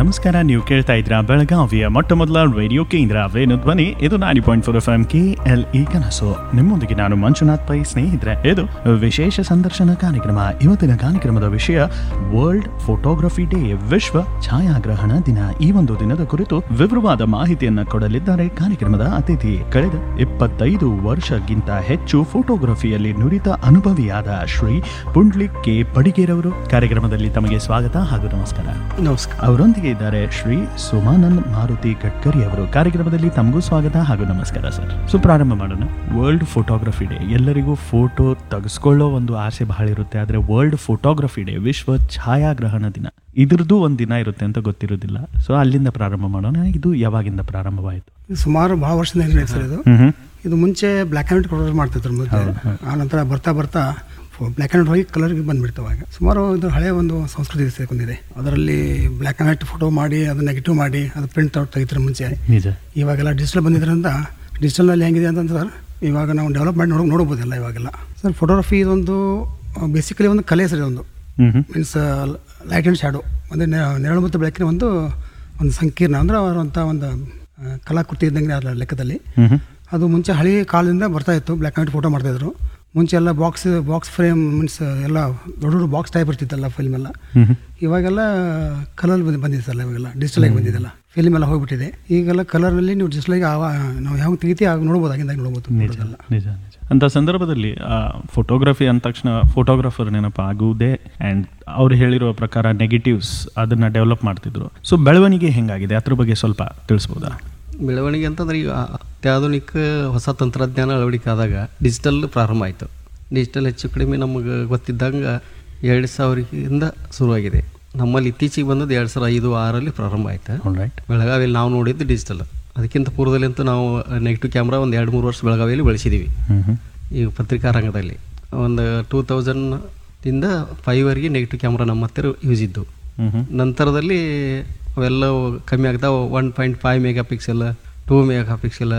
ನಮಸ್ಕಾರ ನೀವು ಕೇಳ್ತಾ ಇದ್ರ ಬೆಳಗಾವಿಯ ಮೊಟ್ಟ ಮೊದಲ ರೇಡಿಯೋ ಕೇಂದ್ರ ವೇಣು ಧ್ವನಿ ಇದು ನಾಡಿ point four F M K L E ಕನಸು ನಿಮ್ಮೊಂದಿಗೆ ನಾನು ಮಂಜುನಾಥ್ ಪೈ ಸ್ನೇಹಿತರೆ ಇದು ವಿಶೇಷ ಸಂದರ್ಶನ ಕಾರ್ಯಕ್ರಮ ಇವತ್ತಿನ ಕಾರ್ಯಕ್ರಮದ ವಿಷಯ ವರ್ಲ್ಡ್ ಫೋಟೋಗ್ರಫಿ ಡೇ ವಿಶ್ವ ಛಾಯಾಗ್ರಹಣ ದಿನ ಈ ಒಂದು ದಿನದ ಕುರಿತು ವಿವರವಾದ ಮಾಹಿತಿಯನ್ನ ಕೊಡಲಿದ್ದಾರೆ ಕಾರ್ಯಕ್ರಮದ ಅತಿಥಿ ಕಳೆದ ಇಪ್ಪತ್ತೈದು ವರ್ಷಕ್ಕಿಂತ ಹೆಚ್ಚು ಫೋಟೋಗ್ರಫಿಯಲ್ಲಿ ನುರಿತ ಅನುಭವಿಯಾದ ಶ್ರೀ ಪುಂಡ್ಲಿಕ್ ಕೆ ಬಡಿಗೇರವರು ಕಾರ್ಯಕ್ರಮದಲ್ಲಿ ತಮಗೆ ಸ್ವಾಗತ ಹಾಗೂ ನಮಸ್ಕಾರ ನಮಸ್ಕಾರ ಅವರೊಂದಿಗೆ ಇದ್ದಾರೆ ಶ್ರೀ ಸುಮಾನಂದ್ ಮಾರುತಿ ಗಡ್ಕರಿ ಅವರು ಕಾರ್ಯಕ್ರಮದಲ್ಲಿ ತಮಗೂ ಸ್ವಾಗತ ಹಾಗೂ ನಮಸ್ಕಾರ ಸರ್ ಸೊ ಪ್ರಾರಂಭ ಮಾಡೋಣ ವರ್ಲ್ಡ್ ಫೋಟೋಗ್ರಫಿ ಡೇ ಎಲ್ಲರಿಗೂ ಫೋಟೋ ತೆಗೆಸ್ಕೊಳ್ಳೋ ಒಂದು ಆಸೆ ಬಹಳ ಇರುತ್ತೆ ಆದರೆ ವರ್ಲ್ಡ್ ಫೋಟೋಗ್ರಫಿ ಡೇ ವಿಶ್ವ ಛಾಯಾಗ್ರಹಣ ದಿನ ಇದ್ರದ್ದು ಒಂದು ದಿನ ಇರುತ್ತೆ ಅಂತ ಗೊತ್ತಿರೋದಿಲ್ಲ ಸೊ ಅಲ್ಲಿಂದ ಪ್ರಾರಂಭ ಮಾಡೋಣ ಇದು ಯಾವಾಗಿಂದ ಪ್ರಾರಂಭವಾಯಿತು ಇದು ಸುಮಾರು ಭಾಳ ವರ್ಷದಿಂದ ಏನಿದೆ ಸರ್ ಇದು ಹ್ಮ್ ಇದು ಮುಂಚೆ ಬ್ಲ್ಯಾಕ್ ಆ್ಯಂಡ್ ವೈಟ್ ಕಲರ್ ಮಾಡ್ತಿದ್ರು ಮುಂಚೆ ಆ ನಂತರ ಬರ್ತಾ ಬರ್ತಾ ಬ್ಲ್ಯಾಕ್ ಆ್ಯಂಡ್ ವೈಟ್ ಕಲರ್ಗೆ ಬಂದ್ಬಿಡ್ತು ಅವಾಗ ಸುಮಾರು ಇದು ಹಳೆಯ ಒಂದು ಸಂಸ್ಕೃತಿ ಸೇರ್ಕೊಂಡಿದೆ ಅದರಲ್ಲಿ ಬ್ಲ್ಯಾಕ್ ಆ್ಯಂಡ್ ವೈಟ್ ಫೋಟೋ ಮಾಡಿ ಅದು ನೆಗೆಟಿವ್ ಮಾಡಿ ಅದು ಪ್ರಿಂಟ್ ಔಟ್ ತೆಗಿತಾರೆ ಮುಂಚೆ ನಿಜ ಇವಾಗೆಲ್ಲ ಡಿಜಿಟಲ್ ಬಂದಿದ್ರಿಂದ ಡಿಜಿಟಲ್ನಲ್ಲಿ ಹೆಂಗಿದೆ ಅಂತ ಸರ್ ಇವಾಗ ನಾವು ಡೆವಲಪ್ ಮಾಡಿ ನೋಡೋ ನೋಡ್ಬೋದಲ್ಲ ಇವಾಗೆಲ್ಲ ಸರ್ ಫೋಟೋಗ್ರಫಿ ಇದೊಂದು ಬೇಸಿಕಲಿ ಒಂದು ಕಲೆ ಸರ್ ಇದೊಂದು hmm hmm means light and shadow ಅಂದರೆ ನೆರಳು ಮತ್ತು ಬೆಳಕಿನ ಒಂದು ಒಂದು ಸಂಕೀರ್ಣ ಅಂದರೆ ಅವರಂಥ ಒಂದು ಆ, ಕಲಾಕೃತಿ ಇದ್ದಂಗೆ ಅದರ ಲೆಕ್ಕದಲ್ಲಿ ಹ್ಮ್ ಹ್ಮ್ ಅದು ಮುಂಚೆ ಹಳಿ ಕಾಲದಿಂದ ಬರ್ತಾ ಇತ್ತು ಬ್ಲ್ಯಾಕ್ ಆ್ಯಂಡ್ ವೈಟ್ ಫೋಟೋ ಮಾಡ್ತಾಯಿದ್ರು ಮುಂಚೆ ಎಲ್ಲ ಬಾಕ್ಸ್ ಬಾಕ್ಸ್ ಫ್ರೇಮ್ ಮೀನ್ಸ್ ಎಲ್ಲ ದೊಡ್ಡ ದೊಡ್ಡ ಬಾಕ್ಸ್ ಟೈಪ್ ಇರ್ತಿತ್ತಲ್ಲ ಫಿಲ್ಮ್ ಎಲ್ಲ ಹ್ಮ್ ಹ್ಮ್ ಇವಾಗೆಲ್ಲ ಕಲರ್ ಬಂದು ಬಂದಿದ್ದಲ್ಲ ಇವಾಗೆಲ್ಲ ಡಿಜಿಟಲ್ ಆಗಿ ಬಂದಿದ್ದಲ್ಲ ಫಿಲ್ಮ್ ಎಲ್ಲ ಹೋಗ್ಬಿಟ್ಟಿದೆ ಈಗೆಲ್ಲ ಕಲರ್ನಲ್ಲಿ ನೀವು ಡಿಜಿಟಲ್ ಆಗಿ ನಾವು ಯಾವ ತೆಗಿತಿ ಆಗ ನೋಡ್ಬೋದು ಆಗಿಂದಾಗ ನೋಡ್ಬೋದು ನಿಜ ನೋಡೋದೆಲ್ಲ ನಿಜ ನಿಜ ಅಂತ ಸಂದರ್ಭದಲ್ಲಿ ಫೋಟೋಗ್ರಫಿ ಅಂದ ತಕ್ಷಣ ಫೋಟೋಗ್ರಫರ್ ನೆನಪಾಗುವುದೇ ಆ್ಯಂಡ್ ಅವ್ರು ಹೇಳಿರುವ ಪ್ರಕಾರ ನೆಗೆಟಿವ್ಸ್ ಅದನ್ನ ಡೆವಲಪ್ ಮಾಡ್ತಿದ್ರು ಸೊ ಬೆಳವಣಿಗೆ ಹೆಂಗಾಗಿದೆ ಅದ್ರ ಬಗ್ಗೆ ಸ್ವಲ್ಪ ತಿಳಿಸ್ಬೋದಾ ಬೆಳವಣಿಗೆ ಅಂತಂದ್ರೆ ಈಗ ಅತ್ಯಾಧುನಿಕ ಹೊಸ ತಂತ್ರಜ್ಞಾನ ಅಳವಡಿಕೆ ಆದಾಗ ಡಿಜಿಟಲ್ ಪ್ರಾರಂಭ ಆಯಿತು ಡಿಜಿಟಲ್ ಹೆಚ್ಚು ಕಡಿಮೆ ನಮಗೆ ಗೊತ್ತಿದ್ದಂಗೆ ಎರಡು ಸಾವಿರದಿಂದ ಶುರುವಾಗಿದೆ ನಮ್ಮಲ್ಲಿ ಇತ್ತೀಚೆಗೆ ಬಂದದ್ದು ಎರಡು ಸಾವಿರ ಐದು ಆರಲ್ಲಿ ಪ್ರಾರಂಭ ಆಯ್ತು ರೈಟ್ ಬೆಳಗಾವಿಯಲ್ಲಿ ನಾವು ನೋಡಿದ್ದು ಡಿಜಿಟಲ್ ಅದಕ್ಕಿಂತ ಪೂರ್ವದಲ್ಲಿ ಅಂತೂ ನಾವು ನೆಗೆಟಿವ್ ಕ್ಯಾಮ್ರಾ ಒಂದು ಎರಡು ಮೂರು ವರ್ಷ ಬೆಳಗಾವಿಯಲ್ಲಿ ಬಳಸಿದ್ದೀವಿ ಹ್ಮ್ ಹ್ಮ್ ಈಗ ಪತ್ರಿಕಾ ರಂಗದಲ್ಲಿ ಒಂದು ಟೂ ತೌಸಂಡ್ದಿಂದ ಫೈವ್ವರೆಗೆ ನೆಗೆಟಿವ್ ಕ್ಯಾಮ್ರಾ ನಮ್ಮ ಹತ್ತಿರ ಯೂಸ್ ಇದ್ದು ಹ್ಮ್ ಹ್ಮ್ ನಂತರದಲ್ಲಿ ಅವೆಲ್ಲ ಕಮ್ಮಿ ಆಗ್ತಾ one point five mega pixel two mega pixel